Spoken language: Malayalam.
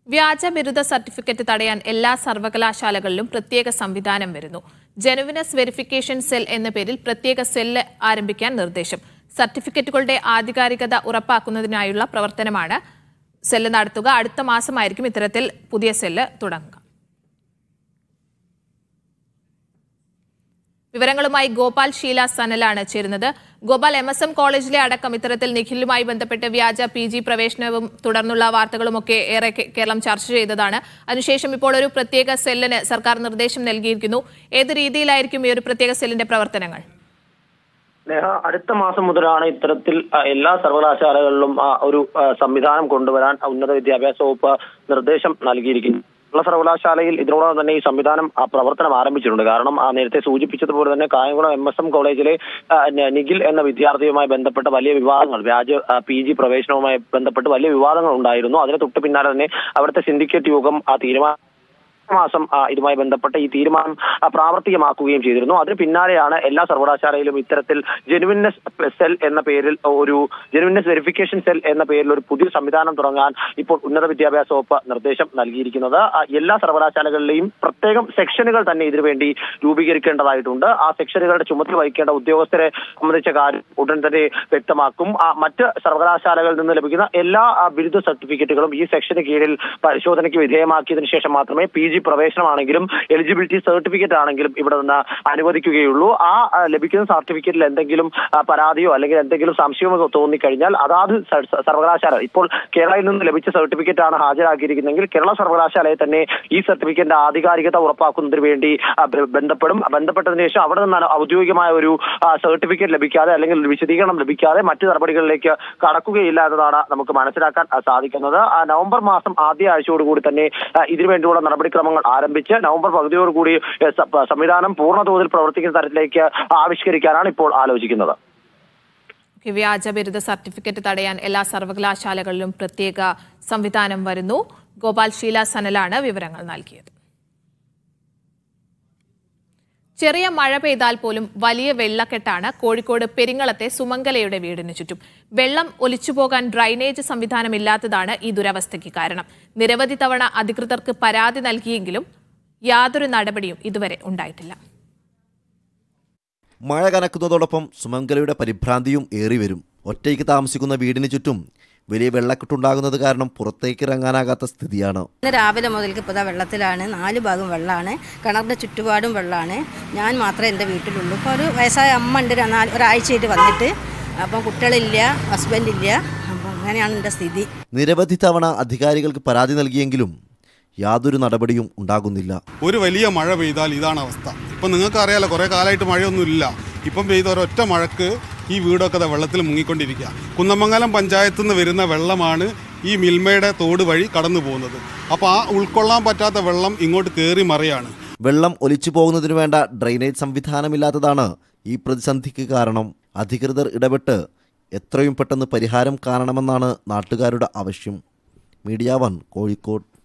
വ്യാജ ബിരുദ സർട്ടിഫിക്കറ്റ് തടയാൻ എല്ലാ സർവകലാശാലകളിലും പ്രത്യേക സംവിധാനം വരുന്നു ജനുവിനസ് വെരിഫിക്കേഷൻ സെൽ എന്ന പേരിൽ പ്രത്യേക സെല്ല് ആരംഭിക്കാൻ നിർദ്ദേശം സർട്ടിഫിക്കറ്റുകളുടെ ആധികാരികത ഉറപ്പാക്കുന്നതിനായുള്ള പ്രവർത്തനമാണ് സെല്ല് നടത്തുക അടുത്ത മാസമായിരിക്കും ഇത്തരത്തിൽ പുതിയ സെല്ല് തുടങ്ങുക വിവരങ്ങളുമായി ഗോപാൽ ഷീല സനലാണ് ചേരുന്നത് ഗോപാൽ എം എസ് എം കോളേജിലെ അടക്കം ഇത്തരത്തിൽ നിഖിലുമായി ബന്ധപ്പെട്ട് വ്യാജ പി ജി പ്രവേശനവും തുടർന്നുള്ള വാർത്തകളുമൊക്കെ ഏറെ കേ- കേരളം ചർച്ച ചെയ്തതാണ് അതിനുശേഷം ഇപ്പോൾ ഒരു പ്രത്യേക സെല്ലിന് സർക്കാർ നിർദ്ദേശം നൽകിയിരിക്കുന്നു ഏത് രീതിയിലായിരിക്കും ഈ ഒരു പ്രത്യേക സെല്ലിന്റെ പ്രവർത്തനങ്ങൾ നേഹ അടുത്ത മാസം മുതലാണ് ഇത്തരത്തിൽ ആ, എല്ലാ സർവകലാശാലകളിലും ആ, ഒരു ആ, സംവിധാനം കൊണ്ടുവരാൻ ഉന്നത വിദ്യാഭ്യാസ വകുപ്പ് നിർദ്ദേശം നൽകിയിരിക്കുന്നു ഉള്ള സർവകലാശാലയിൽ ഇതിനോടൊപ്പം തന്നെ ഈ സംവിധാനം ആ, പ്രവർത്തനം ആരംഭിച്ചിട്ടുണ്ട് കാരണം ആ, നേരത്തെ സൂചിപ്പിച്ചതുപോലെ തന്നെ കായംകുളം എം എസ് എം കോളേജിലെ ആ, ന- നിഖിൽ എന്ന വിദ്യാർത്ഥിയുമായി ബന്ധപ്പെട്ട വലിയ വിവാദങ്ങൾ വ്യാജ പി ജി പ്രവേശനവുമായി ബന്ധപ്പെട്ട് വലിയ വിവാദങ്ങൾ ഉണ്ടായിരുന്നു അതിന് തൊട്ട് പിന്നാലെ തന്നെ അവിടുത്തെ സിൻഡിക്കേറ്റ് യോഗം ആ തീരുമാനം മാസം ആ, ഇതുമായി ബന്ധപ്പെട്ട് ഈ തീരുമാനം ആ, പ്രാവർത്തികമാക്കുകയും ചെയ്തിരുന്നു അതിന് പിന്നാലെയാണ് എല്ലാ സർവകലാശാലയിലും ഇത്തരത്തിൽ ജെനുവിനെസ് സെൽ എന്ന പേരിൽ ഒരു ജെനുവിനെസ് വെരിഫിക്കേഷൻ സെൽ എന്ന പേരിൽ ഒരു പുതിയ സംവിധാനം തുടങ്ങാൻ ഇപ്പോൾ ഉന്നത വിദ്യാഭ്യാസ വകുപ്പ് നിർദ്ദേശം നൽകിയിരിക്കുന്നത് ആ, എല്ലാ സർവകലാശാലകളിലെയും പ്രത്യേകം സെക്ഷനുകൾ തന്നെ ഇതിനുവേണ്ടി രൂപീകരിക്കേണ്ടതായിട്ടുണ്ട് ആ സെക്ഷനുകളുടെ ചുമതല വഹിക്കേണ്ട ഉദ്യോഗസ്ഥരെ സംബന്ധിച്ച കാര്യം ഉടൻ തന്നെ വ്യക്തമാക്കും ആ, മറ്റ് സർവകലാശാലകളിൽ നിന്ന് ലഭിക്കുന്ന എല്ലാ ആ, ബിരുദ സർട്ടിഫിക്കറ്റുകളും ഈ സെക്ഷന് കീഴിൽ പരിശോധനയ്ക്ക് വിധേയമാക്കിയതിനു ശേഷം മാത്രമേ പി ജി പ്രവേശനമാണെങ്കിലും എലിജിബിലിറ്റി സർട്ടിഫിക്കറ്റ് ആണെങ്കിലും ഇവിടെ നിന്ന് അനുവദിക്കുകയുള്ളൂ ആ ആ, ലഭിക്കുന്ന സർട്ടിഫിക്കറ്റിൽ എന്തെങ്കിലും ആ, പരാതിയോ അല്ലെങ്കിൽ എന്തെങ്കിലും സംശയമോ തോന്നിക്കഴിഞ്ഞാൽ അതാത് സ- സ- സർവകലാശാല ഇപ്പോൾ കേരളയിൽ നിന്ന് ലഭിച്ച സർട്ടിഫിക്കറ്റ് ആണ് ഹാജരാക്കിയിരിക്കുന്നതെങ്കിൽ കേരള സർവകലാശാലയെ തന്നെ ഈ സർട്ടിഫിക്കറ്റിന്റെ ആധികാരികത ഉറപ്പാക്കുന്നതിന് വേണ്ടി ആ, ബ- ബന്ധപ്പെടും ബന്ധപ്പെട്ടതിന് ശേഷം അവിടെ നിന്ന് ഔദ്യോഗികമായ ഒരു ആ, സർട്ടിഫിക്കറ്റ് ലഭിക്കാതെ അല്ലെങ്കിൽ ഒരു വിശദീകരണം ലഭിക്കാതെ മറ്റു നടപടികളിലേക്ക് കടക്കുകയില്ല എന്നതാണ് നമുക്ക് മനസ്സിലാക്കാൻ ആ, സാധിക്കുന്നത് ആ, നവംബർ മാസം ആദ്യ ആഴ്ചയോടുകൂടി തന്നെ ആ, ഇതിനുവേണ്ടിയുള്ള നടപടിക്രമങ്ങൾ ആരംഭിച്ച് നവംബർ പകുതിയോടുകൂടി ഏ, സ- പ- സംവിധാനം പൂർണ്ണതോതിൽ പ്രവർത്തിക്കുന്ന തരത്തിലേക്ക് ആവിഷ്കരിക്കാനാണ് ഇപ്പോൾ ആലോചിക്കുന്നത് ഈ വ്യാജ ബിരുദ സർട്ടിഫിക്കറ്റ് തടയാൻ എല്ലാ സർവകലാശാലകളിലും പ്രത്യേക സംവിധാനം വരുന്നു ഗോപാൽ ഷീല സനലാണ് വിവരങ്ങൾ നൽകിയത് ചെറിയ മഴ പെയ്താൽ പോലും വലിയ വെള്ളക്കെട്ടാണ് കോഴിക്കോട് പെരിങ്ങളത്തെ സുമംഗലയുടെ വീടിന് ചുറ്റും വെള്ളം ഒലിച്ചുപോകാൻ ഡ്രൈനേജ് സംവിധാനമില്ലാത്തതാണ് ഈ ദുരവസ്ഥയ്ക്ക് കാരണം നിരവധി തവണ അധികൃതർക്ക് പരാതി നൽകിയെങ്കിലും യാതൊരു നടപടിയും ഇതുവരെ ഉണ്ടായിട്ടില്ല മഴ കനക്കുന്നതോടൊപ്പം സുമംഗലയുടെ പരിഭ്രാന്തിയും ഏറി വരും ഒറ്റയ്ക്ക് താമസിക്കുന്ന വീടിന് ചുറ്റും വലിയ വെള്ളക്കെട്ടുണ്ടാകുന്നത് കാരണം പുറത്തേക്ക് ഇറങ്ങാനാകാത്ത സ്ഥിതിയാണ് ഇന്ന് രാവിലെ മുതൽക്ക് ഇപ്പോൾ ദാ വെള്ളത്തിലാണ് നാല് ഭാഗം വെള്ളമാണ് കിണറിൻ്റെ ചുറ്റുപാടും വെള്ളമാണ് ഞാൻ മാത്രമേ എൻ്റെ വീട്ടിലുള്ളൂ ഇപ്പോൾ ഒരു വയസ്സായ അമ്മ ഉണ്ട് ഒരു നാല് ഒരാഴ്ചയായിട്ട് വന്നിട്ട് അപ്പം കുട്ടികളില്ല ഹസ്ബൻഡില്ല അപ്പം അങ്ങനെയാണ് എൻ്റെ സ്ഥിതി നിരവധി തവണ അധികാരികൾക്ക് പരാതി നൽകിയെങ്കിലും യാതൊരു നടപടിയും ഉണ്ടാകുന്നില്ല ഒരു വലിയ മഴ പെയ്താൽ ഇതാണ് അവസ്ഥ ഇപ്പം നിങ്ങൾക്ക് അറിയാലോ കുറേ കാലമായിട്ട് മഴയൊന്നുമില്ല ഇപ്പം പെയ്ത ഒരൊറ്റ മഴക്ക് ഈ വീടൊക്കെ ദാ വെള്ളത്തിൽ മുങ്ങിക്കൊണ്ടിരിക്കുക കുന്നമംഗലം പഞ്ചായത്തിൽ നിന്ന് വരുന്ന വെള്ളമാണ് ഈ മിൽമയുടെ തോട് വഴി കടന്നു പോകുന്നത് അപ്പോൾ ആ ഉൾക്കൊള്ളാൻ പറ്റാത്ത വെള്ളം ഇങ്ങോട്ട് കയറി മറിയാണ് വെള്ളം ഒലിച്ചു പോകുന്നതിനു വേണ്ട ഡ്രെയിനേജ് സംവിധാനമില്ലാത്തതാണ് ഈ പ്രതിസന്ധിക്ക് കാരണം അധികൃതർ ഇടപെട്ട് എത്രയും പെട്ടെന്ന് പരിഹാരം കാണണമെന്നാണ് നാട്ടുകാരുടെ ആവശ്യം മീഡിയ വൺ കോഴിക്കോട്